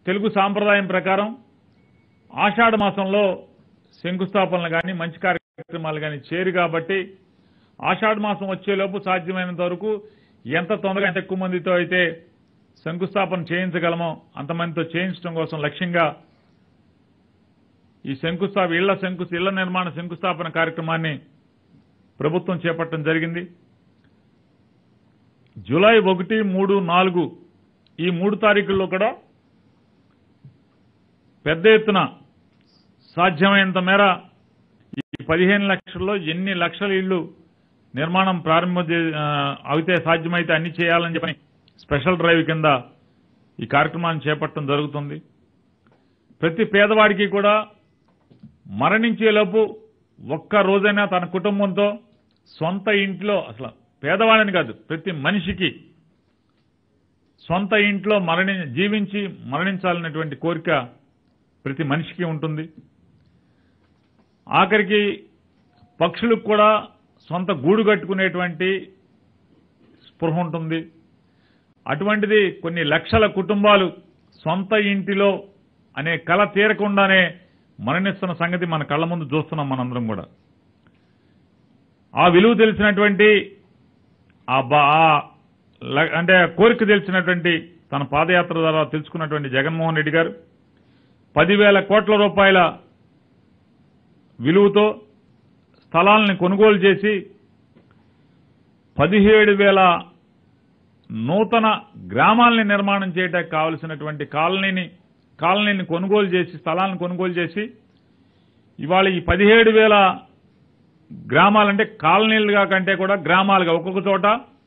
తెలుగు సాంప్రదాయం ప్రకారం ఆషాఢ మాసంలో శంకుస్థాపనలు కానీ మంచి కార్యక్రమాలు కానీ చేరు కాబట్టి ఆషాఢ మాసం వచ్చేలోపు సాధ్యమైనంత వరకు ఎంత తొందరగా ఎంత ఎక్కువ మందితో అయితే శంకుస్థాపన చేయించగలమో అంతమందితో చేయించడం కోసం లక్ష్యంగా ఈ శంకుస్థాపన ఇళ్ల శంకు ఇళ్ల నిర్మాణ శంకుస్థాపన కార్యక్రమాన్ని ప్రభుత్వం చేపట్టడం జరిగింది జూలై ఒకటి మూడు నాలుగు ఈ మూడు తారీఖుల్లో కూడా పెద్ద ఎత్తున సాధ్యమైనంత మేర ఈ పదిహేను లక్షల్లో ఎన్ని లక్షల ఇళ్లు నిర్మాణం ప్రారంభం చే- ఆ, అయితే సాధ్యమైతే అన్ని చేయాలని చెప్పని స్పెషల్ డ్రైవ్ కింద ఈ కార్యక్రమాన్ని చేపట్టడం జరుగుతుంది ప్రతి పేదవాడికి కూడా మరణించేలోపు ఒక్క రోజైనా తన కుటుంబంతో సొంత ఇంట్లో అసలు పేదవాడిని కాదు ప్రతి మనిషికి సొంత ఇంట్లో మరణి జీవించి మరణించాలనేటువంటి కోరిక ప్రతి మనిషికి ఉంటుంది ఆఖరికి పక్షులకు కూడా సొంత గూడు కట్టుకునేటువంటి స్పృహ ఉంటుంది అటువంటిది కొన్ని లక్షల కుటుంబాలు సొంత ఇంటిలో అనే కళ తీరకుండానే మరణిస్తున్న సంగతి మన కళ్ళ ముందు చూస్తున్నాం మనందరం కూడా ఆ విలువ తెలిసినటువంటి ఆ బా ఆ ల- అంటే ఆ కోరిక తెలిసినటువంటి తన పాదయాత్ర ద్వారా తెలుసుకున్నటువంటి జగన్మోహన్ రెడ్డి గారు పదివేల కోట్ల రూపాయల విలువతో స్థలాలను కొనుగోలు చేసి పదిహేడు వేల నూతన గ్రామాలని నిర్మాణం చేయడానికి కావలసినటువంటి కాలనీని కాలనీని కొనుగోలు చేసి స్థలాలను కొనుగోలు చేసి ఇవాళ ఈ పదిహేడు వేల గ్రామాలంటే కాలనీలుగా కంటే కూడా గ్రామాలుగా ఒక్కొక్క చోట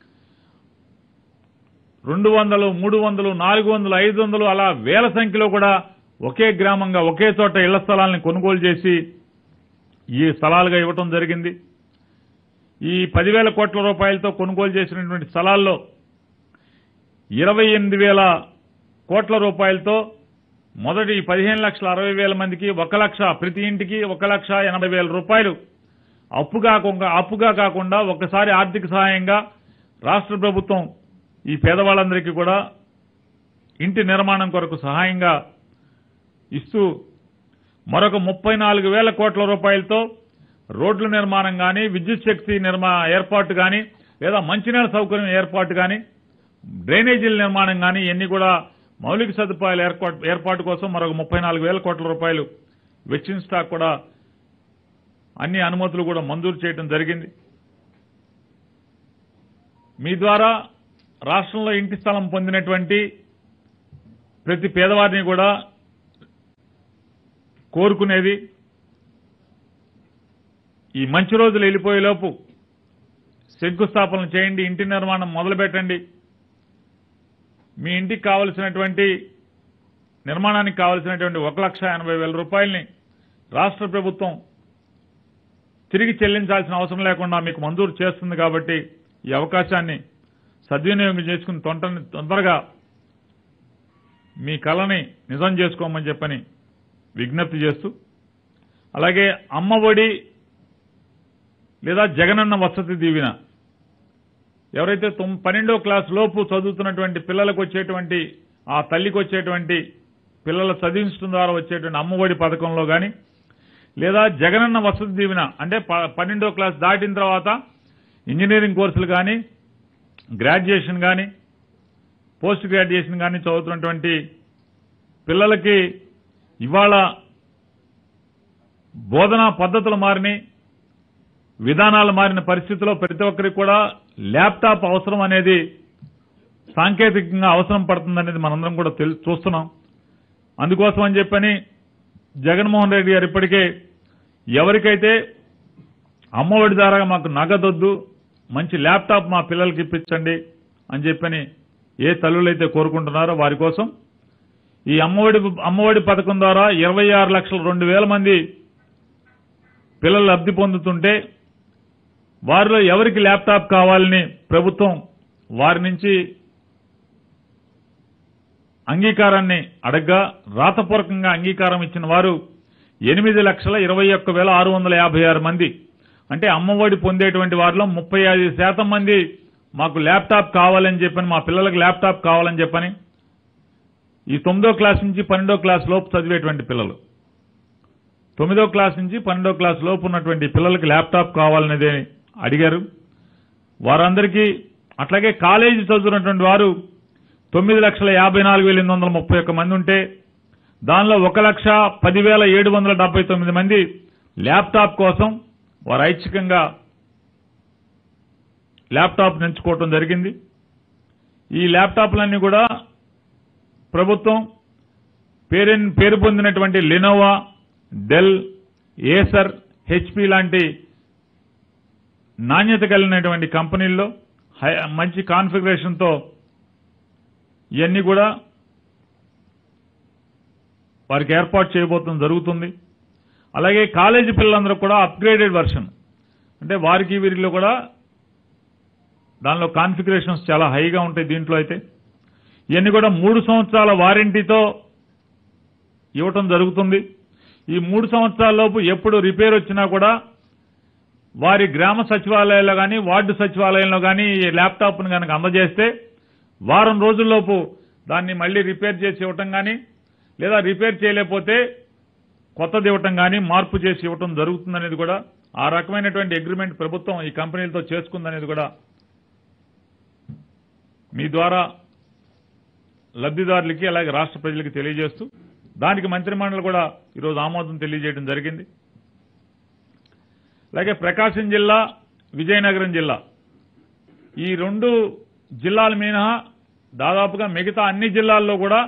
రెండు వందలు మూడు వందలు నాలుగు వందలు ఐదు వందలు అలా వేల సంఖ్యలో కూడా ఒకే గ్రామంగా ఒకే చోట ఇళ్ల స్థలాలను కొనుగోలు చేసి ఈ స్థలాలుగా ఇవ్వటం జరిగింది ఈ పదివేల కోట్ల రూపాయలతో కొనుగోలు చేసినటువంటి స్థలాల్లో ఇరవై ఎనిమిది వేల కోట్ల రూపాయలతో మొదటి ఈ పదిహేను లక్షల అరవై వేల మందికి ఒక లక్ష ప్రతి ఇంటికి ఒక లక్ష ఎనభై వేల రూపాయలు అప్పు కాకుండా అప్పుగా కాకుండా ఒక్కసారి ఆర్థిక సహాయంగా రాష్ట్ర ప్రభుత్వం ఈ పేదవాళ్ళందరికీ కూడా ఇంటి నిర్మాణం కొరకు సహాయంగా ఇస్తూ మరొక ముప్పై నాలుగు వేల కోట్ల రూపాయలతో రోడ్ల నిర్మాణం కానీ విద్యుత్ శక్తి నిర్మా ఏర్పాటు కానీ లేదా మంచినీళ్ళ సౌకర్యం ఏర్పాటు కానీ డ్రైనేజీల నిర్మాణం కానీ ఇవన్నీ కూడా మౌలిక సదుపాయాల ఏర్పాటు ఏర్పాటు కోసం మరొక ముప్పై నాలుగు వేల కోట్ల రూపాయలు వెచ్చించడానికి కూడా అన్ని అనుమతులు కూడా మంజూరు చేయడం జరిగింది మీ ద్వారా రాష్ట్రంలో ఇంటి స్థలం పొందినటువంటి ప్రతి పేదవారిని కూడా కోరుకునేది ఈ మంచి రోజులు వెళ్ళిపోయేలోపు శంకుస్థాపన చేయండి ఇంటి నిర్మాణం మొదలు పెట్టండి మీ ఇంటికి కావలసినటువంటి నిర్మాణానికి కావలసినటువంటి ఒక లక్ష ఎనభై వేల రూపాయల్ని రాష్ట్ర ప్రభుత్వం తిరిగి చెల్లించాల్సిన అవసరం లేకుండా మీకు మంజూరు చేస్తుంది కాబట్టి ఈ అవకాశాన్ని సద్వినియోగం చేసుకుని తొంట తొందరగా మీ కళని నిజం చేసుకోమని చెప్పని విజ్ఞప్తి చేస్తూ అలాగే అమ్మ ఒడి లేదా జగనన్న వసతి దీవెన ఎవరైతే తొమ్ పన్నెండో క్లాస్ లోపు చదువుతున్నటువంటి పిల్లలకు వచ్చేటువంటి ఆ తల్లికి వచ్చేటువంటి పిల్లల చదివించడం ద్వారా వచ్చేటువంటి అమ్మఒడి పథకంలో కానీ లేదా జగనన్న వసతి దీవెన అంటే ప- పన్నెండో క్లాస్ దాటిన తర్వాత ఇంజనీరింగ్ కోర్సులు కానీ గ్రాడ్యుయేషన్ కానీ పోస్ట్ గ్రాడ్యుయేషన్ కానీ చదువుతున్నటువంటి పిల్లలకి ఇవాళ బోధనా పద్ధతులు మారినాయి విధానాలు మారిన పరిస్థితిలో ప్రతి ఒక్కరికి కూడా ల్యాప్టాప్ అవసరం అనేది సాంకేతికంగా అవసరం పడుతుందనేది మనందరం కూడా తెలు చూస్తున్నాం అందుకోసం అని చెప్పని జగన్మోహన్ రెడ్డి గారు ఇప్పటికే ఎవరికైతే అమ్మఒడి ద్వారా మాకు నగదొద్దు మంచి ల్యాప్టాప్ మా పిల్లలకి ఇప్పించండి అని చెప్పని ఏ తల్లులైతే కోరుకుంటున్నారో వారి కోసం ఈ అమ్మఒడి అమ్మఒడి పథకం ద్వారా ఇరవై ఆరు లక్షల రెండు వేల మంది పిల్లలు లబ్ధి పొందుతుంటే వారిలో ఎవరికి ల్యాప్టాప్ కావాలని ప్రభుత్వం వారి నుంచి అంగీకారాన్ని అడగ్గా రాతపూర్వకంగా అంగీకారం ఇచ్చిన వారు ఎనిమిది లక్షల ఇరవై ఒక్క వేల ఆరు వందల యాభై ఆరు మంది అంటే అమ్మఒడి పొందేటువంటి వారిలో ముప్పై ఐదు శాతం మంది మాకు ల్యాప్టాప్ కావాలని చెప్పని మా పిల్లలకు ల్యాప్టాప్ కావాలని చెప్పని ఈ తొమ్మిదో క్లాస్ నుంచి పన్నెండో క్లాస్ లోపు చదివేటువంటి పిల్లలు తొమ్మిదో క్లాస్ నుంచి పన్నెండో క్లాస్ లోపు ఉన్నటువంటి పిల్లలకి ల్యాప్టాప్ కావాలనేది అడిగారు వారందరికీ అట్లాగే కాలేజీ చదువుతున్నటువంటి వారు తొమ్మిది లక్షల యాభై నాలుగు వేల ఎనిమిది వందల ముప్పై ఒక్క మంది ఉంటే దానిలో ఒక లక్ష పదివేల ఏడు వందల డెబ్బై తొమ్మిది మంది ల్యాప్టాప్ కోసం వారు ఐచ్ఛికంగా ల్యాప్టాప్ ఎంచుకోవటం జరిగింది ఈ ల్యాప్టాప్లన్నీ కూడా ప్రభుత్వం పేరు పేరు పొందినటువంటి లినోవా డెల్ ఏసర్ హెచ్పి లాంటి నాణ్యత కలిగినటువంటి కంపెనీల్లో హై- మంచి కాన్ఫిగరేషన్తో ఇవన్నీ కూడా వారికి ఏర్పాటు చేయబోతుంది జరుగుతుంది అలాగే కాలేజీ పిల్లలందరూ కూడా అప్గ్రేడెడ్ వర్షన్ అంటే వారికి వీరిలో కూడా దానిలో కాన్ఫిగరేషన్స్ చాలా హైగా ఉంటాయి దీంట్లో అయితే ఇవన్నీ కూడా మూడు సంవత్సరాల వారంటీతో ఇవ్వటం జరుగుతుంది ఈ మూడు సంవత్సరాల లోపు ఎప్పుడు రిపేర్ వచ్చినా కూడా వారి గ్రామ సచివాలయాల్లో కానీ వార్డు సచివాలయంలో కానీ ఈ ల్యాప్టాప్ను కనుక అందజేస్తే వారం రోజుల్లోపు దాన్ని మళ్ళీ రిపేర్ చేసి ఇవ్వటం కానీ లేదా రిపేర్ చేయలేకపోతే కొత్తది ఇవ్వటం కానీ మార్పు చేసి ఇవ్వటం జరుగుతుందనేది కూడా ఆ రకమైనటువంటి అగ్రిమెంట్ ప్రభుత్వం ఈ కంపెనీలతో చేసుకుందనేది కూడా మీ ద్వారా లబ్ధిదారులకి అలాగే రాష్ట్ర ప్రజలకి తెలియజేస్తూ దానికి మంత్రిమండలి కూడా ఈరోజు ఆమోదం తెలియజేయడం జరిగింది అలాగే ప్రకాశం జిల్లా విజయనగరం జిల్లా ఈ రెండు జిల్లాల మినహా దాదాపుగా మిగతా అన్ని జిల్లాల్లో కూడా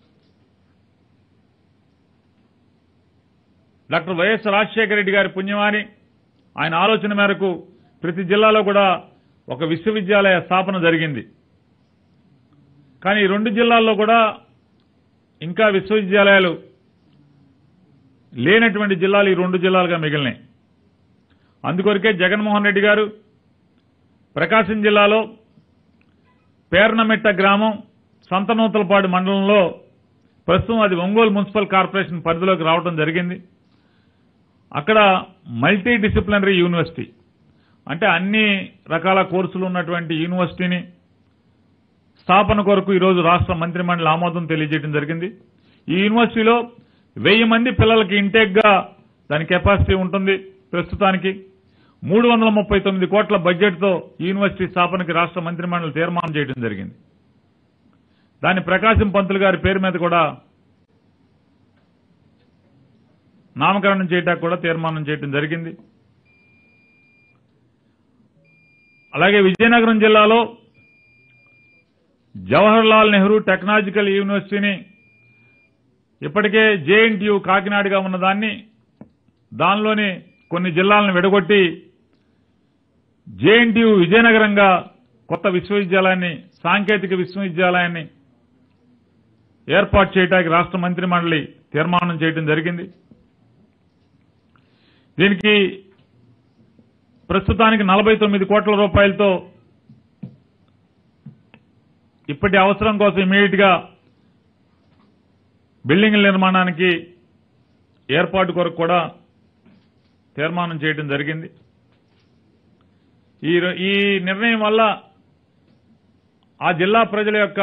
డాక్టర్ వైఎస్ రాజశేఖర రెడ్డి గారి పుణ్యమాని ఆయన ఆలోచన మేరకు ప్రతి జిల్లాలో కూడా ఒక విశ్వవిద్యాలయ స్థాపన జరిగింది కానీ ఈ రెండు జిల్లాల్లో కూడా ఇంకా విశ్వవిద్యాలయాలు లేనటువంటి జిల్లాలు ఈ రెండు జిల్లాలుగా మిగిలినాయి అందుకొరకే జగన్మోహన్ రెడ్డి గారు ప్రకాశం జిల్లాలో పేర్నమిట్ట గ్రామం సంతనూతలపాడు మండలంలో ప్రస్తుతం అది ఒంగోలు మున్సిపల్ కార్పొరేషన్ పరిధిలోకి రావడం జరిగింది అక్కడ మల్టీ డిసిప్లినరీ యూనివర్సిటీ అంటే అన్ని రకాల కోర్సులు ఉన్నటువంటి యూనివర్సిటీని స్థాపన కొరకు ఈరోజు రాష్ట్ర మంత్రిమండలి ఆమోదం తెలియజేయడం జరిగింది ఈ యూనివర్సిటీలో వెయ్యి మంది పిల్లలకి ఇంటేక్ గా దాని కెపాసిటీ ఉంటుంది ప్రస్తుతానికి మూడు వందల ముప్పై తొమ్మిది కోట్ల బడ్జెట్ తో ఈ యూనివర్సిటీ స్థాపనకి రాష్ట్ర మంత్రిమండలి తీర్మానం చేయడం జరిగింది దాని ప్రకాశం పంతులు గారి పేరు మీద కూడా నామకరణం చేయడానికి కూడా తీర్మానం చేయడం జరిగింది అలాగే విజయనగరం జిల్లాలో జవహర్ లాల్ నెహ్రూ టెక్నాలజికల్ యూనివర్సిటీని ఇప్పటికే జేఎన్టీయు కాకినాడగా ఉన్నదాన్ని దానిలోని కొన్ని జిల్లాలను విడగొట్టి జేఎన్టీయు విజయనగరంగా కొత్త విశ్వవిద్యాలయాన్ని సాంకేతిక విశ్వవిద్యాలయాన్ని ఏర్పాటు చేయడానికి రాష్ట్ర మంత్రి మండలి తీర్మానం చేయడం జరిగింది దీనికి ప్రస్తుతానికి నలభై తొమ్మిది కోట్ల రూపాయలతో ఇప్పటి అవసరం కోసం ఇమీడియట్ గా బిల్డింగ్ల నిర్మాణానికి ఏర్పాటు కొరకు కూడా తీర్మానం చేయడం జరిగింది ఈ రో- ఈ నిర్ణయం వల్ల ఆ జిల్లా ప్రజల యొక్క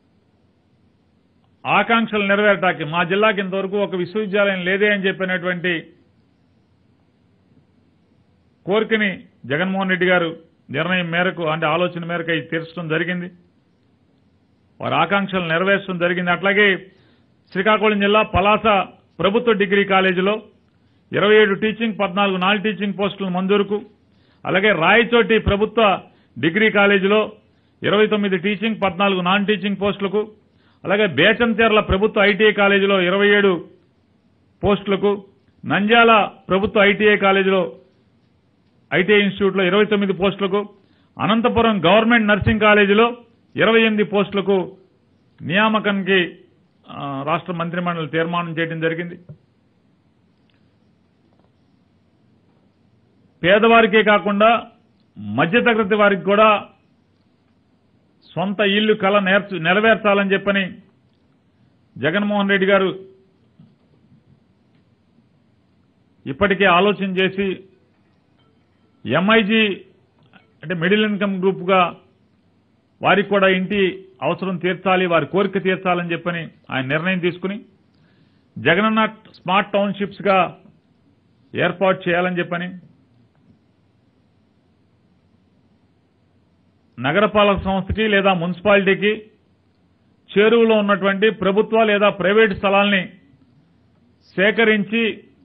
ఆకాంక్షలు నెరవేరటానికి మా జిల్లాకి ఇంతవరకు ఒక విశ్వవిద్యాలయం లేదే అని చెప్పినటువంటి కోరికని జగన్మోహన్ రెడ్డి గారు నిర్ణయం మేరకు అంటే ఆలోచన మేరకు అవి తీర్చడం జరిగింది వారి ఆకాంక్షలు నెరవేర్చడం జరిగింది అట్లాగే శ్రీకాకుళం జిల్లా పలాస ప్రభుత్వ డిగ్రీ కాలేజీలో ఇరవై ఏడు టీచింగ్ పద్నాలుగు నాన్ టీచింగ్ పోస్టుల మంజూరుకు అలాగే రాయచోటి ప్రభుత్వ డిగ్రీ కాలేజీలో ఇరవై తొమ్మిది టీచింగ్ పద్నాలుగు నాన్ టీచింగ్ పోస్టులకు అలాగే బేచంచెర్ల ప్రభుత్వ ఐటీఐ కాలేజీలో ఇరవై ఏడు పోస్టులకు నంద్యాల ప్రభుత్వ ఐటీఐ కాలేజీలో ఐటీఐ ఇన్స్టిట్యూట్లో ఇరవై తొమ్మిది పోస్టులకు అనంతపురం గవర్నమెంట్ నర్సింగ్ కాలేజీలో ఇరవై ఎనిమిది పోస్టులకు నియామకానికి ఆ, రాష్ట్ర మంత్రిమండలి తీర్మానం చేయడం జరిగింది పేదవారికే కాకుండా మధ్యతరగతి వారికి కూడా సొంత ఇల్లు కళ నేర్చు నెరవేర్చాలని చెప్పని జగన్మోహన్ రెడ్డి గారు ఇప్పటికే ఆలోచన చేసి ఎంఐజీ అంటే మిడిల్ ఇన్కమ్ గ్రూప్గా వారికి కూడా ఇంటి అవసరం తీర్చాలి వారి కోరిక తీర్చాలని చెప్పని ఆయన నిర్ణయం తీసుకుని జగనన్న స్మార్ట్ టౌన్షిప్స్ గా ఏర్పాటు చేయాలని చెప్పని నగరపాలక సంస్థకి లేదా మున్సిపాలిటీకి చేరువలో ఉన్నటువంటి ప్రభుత్వ లేదా ప్రైవేటు స్థలాల్ని సేకరించి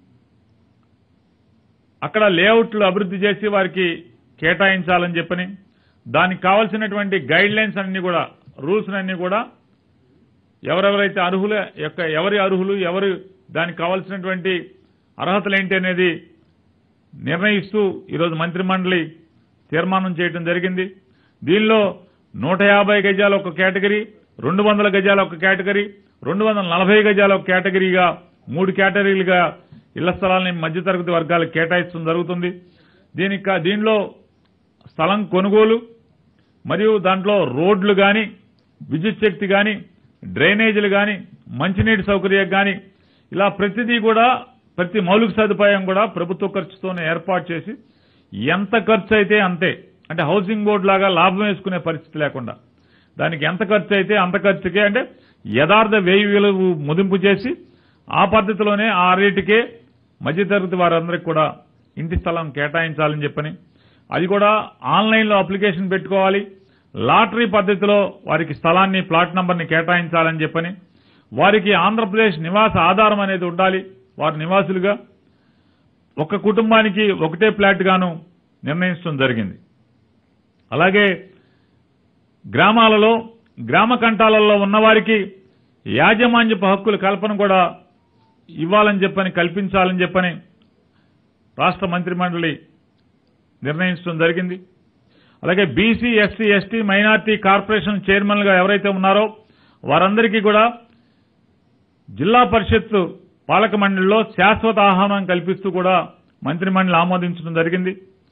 అక్కడ లేఅవుట్లు అభివృద్ధి చేసి వారికి కేటాయించాలని చెప్పని దానికి కావాల్సినటువంటి గైడ్ లైన్స్ అన్ని కూడా రూల్స్ అన్ని కూడా ఎవరెవరైతే అర్హుల యొక్క ఎవరి అర్హులు ఎవరు దానికి కావాల్సినటువంటి అర్హతలు ఏంటి అనేది నిర్ణయిస్తూ ఈరోజు మంత్రిమండలి తీర్మానం చేయడం జరిగింది దీనిలో నూట యాభై గజాల ఒక కేటగిరీ రెండు వందల గజాల ఒక కేటగిరీ రెండు వందల నలభై గజాల ఒక కేటగిరీగా మూడు కేటగిరీలుగా ఇళ్ల స్థలాలని మధ్యతరగతి వర్గాలకు కేటాయించడం జరుగుతుంది దీనికి కా- దీనిలో స్థలం కొనుగోలు మరియు దాంట్లో రోడ్లు కానీ విద్యుత్ శక్తి కానీ డ్రైనేజీలు కానీ మంచినీటి సౌకర్యం కానీ ఇలా ప్రతిదీ కూడా ప్రతి మౌలిక సదుపాయం కూడా ప్రభుత్వ ఖర్చుతోనే ఏర్పాటు చేసి ఎంత ఖర్చు అయితే అంతే అంటే హౌసింగ్ బోర్డు లాగా లాభం వేసుకునే పరిస్థితి లేకుండా దానికి ఎంత ఖర్చు అయితే అంత ఖర్చుకే అంటే యథార్థ వ్యయ విలువ ముదింపు చేసి ఆ పద్ధతిలోనే ఆ రేటుకే మధ్యతరగతి వారందరికీ కూడా ఇంటి స్థలం కేటాయించాలని చెప్పని అది కూడా ఆన్లైన్లో అప్లికేషన్ పెట్టుకోవాలి లాటరీ పద్ధతిలో వారికి స్థలాన్ని ప్లాట్ నంబర్ని కేటాయించాలని చెప్పని వారికి ఆంధ్రప్రదేశ్ నివాస ఆధారం అనేది ఉండాలి వారి నివాసులుగా ఒక కుటుంబానికి ఒకటే ఫ్లాట్ గాను నిర్ణయించడం జరిగింది అలాగే గ్రామాలలో గ్రామ కంటాలలో ఉన్నవారికి యాజమాన్యపు హక్కుల కల్పన కూడా ఇవ్వాలని చెప్పని కల్పించాలని చెప్పని రాష్ట్ర మంత్రిమండలి నిర్ణయించడం జరిగింది అలాగే BC SC ST minority corporation చైర్మన్లుగా ఎవరైతే ఉన్నారో వారందరికీ కూడా జిల్లా పరిషత్ పాలక మండలిలో శాశ్వత ఆహ్వానం కల్పిస్తూ కూడా మంత్రిమండలి ఆమోదించడం జరిగింది